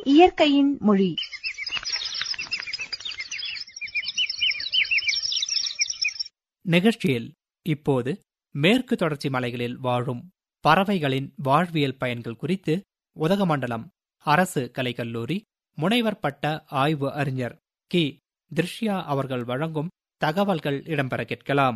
இயற்கையின் மொழி நிகழ்ச்சியில் இப்போது மேற்கு தொடர்ச்சி மலைகளில் வாழும் பறவைகளின் வாழ்வியல் பயன்கள் குறித்து உதகமண்டலம் அரசு கலைக்கல்லூரி முனைவர் பட்ட ஆய்வு அறிஞர் கி திருஷ்யா அவர்கள் வழங்கும் தகவல்கள் இடம்பெற கேட்கலாம்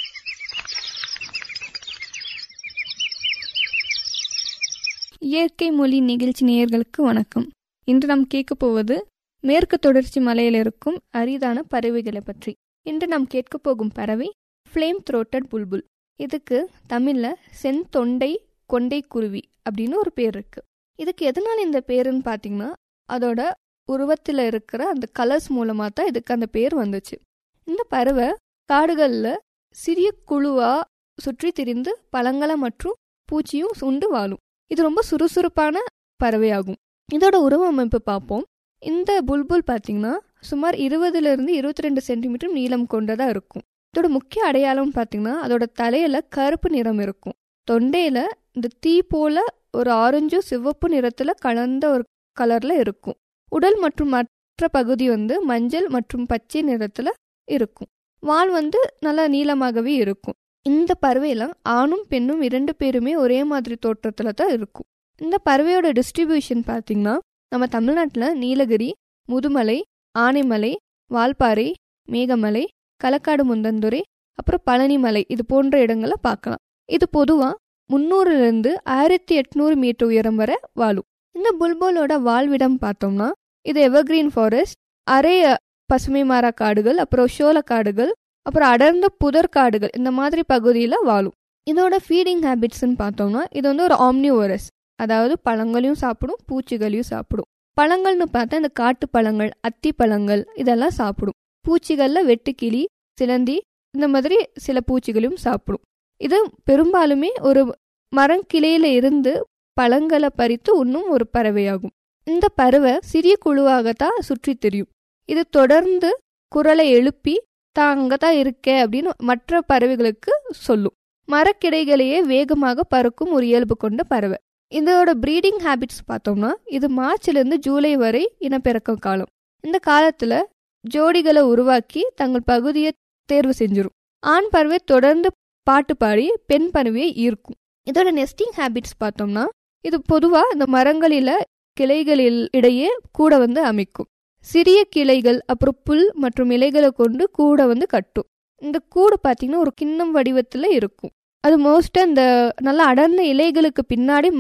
இயற்கை மொழி நிகழ்ச்சி நேயர்களுக்கு வணக்கம் இன்று நாம் கேட்க போவது மேற்கு தொடர்ச்சி மலையில் இருக்கும் அரிதான பறவைகளை பற்றி இன்று நாம் கேட்க போகும் பறவை ஃப்ளேம் த்ரோட்டட் புல்புல் இதுக்கு தமிழ்ல செந்தொண்டை கொண்டை குருவி அப்படின்னு ஒரு பேர் இருக்கு இதுக்கு எதனால இந்த பேருன்னு பார்த்தீங்கன்னா அதோட உருவத்தில் இருக்கிற அந்த கலர்ஸ் மூலமாக தான் இதுக்கு அந்த பேர் வந்துச்சு இந்த பறவை காடுகளில் சிறிய குழுவா சுற்றி திரிந்து பழங்களை மற்றும் பூச்சியும் உண்டு வாழும் இது ரொம்ப சுறுசுறுப்பான பறவையாகும் இதோட உருவ அமைப்பு பார்ப்போம் இந்த புல்புல் பார்த்தீங்கன்னா சுமார் இருபதுல இருந்து இருபத்தி ரெண்டு சென்டிமீட்டர் நீளம் கொண்டதா இருக்கும் இதோட முக்கிய அடையாளம் பார்த்தீங்கன்னா அதோட தலையில கருப்பு நிறம் இருக்கும் தொண்டையில இந்த தீ போல ஒரு ஆரஞ்சு சிவப்பு நிறத்துல கலந்த ஒரு கலர்ல இருக்கும் உடல் மற்றும் மற்ற பகுதி வந்து மஞ்சள் மற்றும் பச்சை நிறத்துல இருக்கும் வால் வந்து நல்லா நீளமாகவே இருக்கும் இந்த பறவையெல்லாம் ஆணும் பெண்ணும் இரண்டு பேருமே ஒரே மாதிரி தோற்றத்துல தான் இருக்கும் இந்த பறவையோட டிஸ்ட்ரிபியூஷன் பார்த்தீங்கன்னா நம்ம தமிழ்நாட்டில் நீலகிரி முதுமலை ஆனைமலை வால்பாறை மேகமலை களக்காடு முந்தந்துறை அப்புறம் பழனிமலை இது போன்ற இடங்களை பார்க்கலாம் இது பொதுவாக முந்நூறுலேருந்து ஆயிரத்தி எட்நூறு மீட்டர் உயரம் வரை வாழும் இந்த புல்புலோட வாழ்விடம் பார்த்தோம்னா இது எவர்கிரீன் ஃபாரஸ்ட் அரை பசுமை மாறா காடுகள் அப்புறம் சோள காடுகள் அப்புறம் அடர்ந்த புதர் காடுகள் இந்த மாதிரி பகுதியில் வாழும் இதோட ஃபீடிங் ஹேபிட்ஸ்ன்னு பார்த்தோம்னா இது வந்து ஒரு ஆம்னிவோரஸ் அதாவது பழங்களையும் சாப்பிடும் பூச்சிகளையும் சாப்பிடும் பழங்கள்னு பார்த்தா இந்த காட்டு பழங்கள் அத்தி பழங்கள் இதெல்லாம் சாப்பிடும் பூச்சிகளில் வெட்டுக்கிளி சிலந்தி இந்த மாதிரி சில பூச்சிகளையும் சாப்பிடும் இது பெரும்பாலுமே ஒரு மரங்கிளையில இருந்து பழங்களை பறித்து உண்ணும் ஒரு பறவையாகும் இந்த பறவை சிறிய குழுவாகத்தான் சுற்றி தெரியும் இது தொடர்ந்து குரலை எழுப்பி தான் அங்கதான் இருக்கே அப்படின்னு மற்ற பறவைகளுக்கு சொல்லும் மரக்கிளைகளையே வேகமாக பறக்கும் ஒரு இயல்பு கொண்ட பறவை இதோட ப்ரீடிங் ஹேபிட்ஸ் பார்த்தோம்னா இது மார்ச்லேருந்து ஜூலை வரை இனப்பெருக்கம் காலம் இந்த காலத்துல ஜோடிகளை உருவாக்கி தங்கள் பகுதியை தேர்வு செஞ்சிரும் ஆண் பறவை தொடர்ந்து பாட்டு பாடி பெண் பறவையை ஈர்க்கும் இதோட நெஸ்டிங் ஹேபிட்ஸ் பார்த்தோம்னா இது பொதுவாக இந்த மரங்களில கிளைகளில் இடையே கூட வந்து அமைக்கும் சிறிய கிளைகள் அப்புறம் புல் மற்றும் இலைகளை கொண்டு கூடை வந்து கட்டும் இந்த கூடு பார்த்தீங்கன்னா ஒரு கிண்ணம் வடிவத்தில் இருக்கும் அது மோஸ்ட்டாக இந்த நல்ல அடர்ந்த இலைகளுக்கு பின்னாடி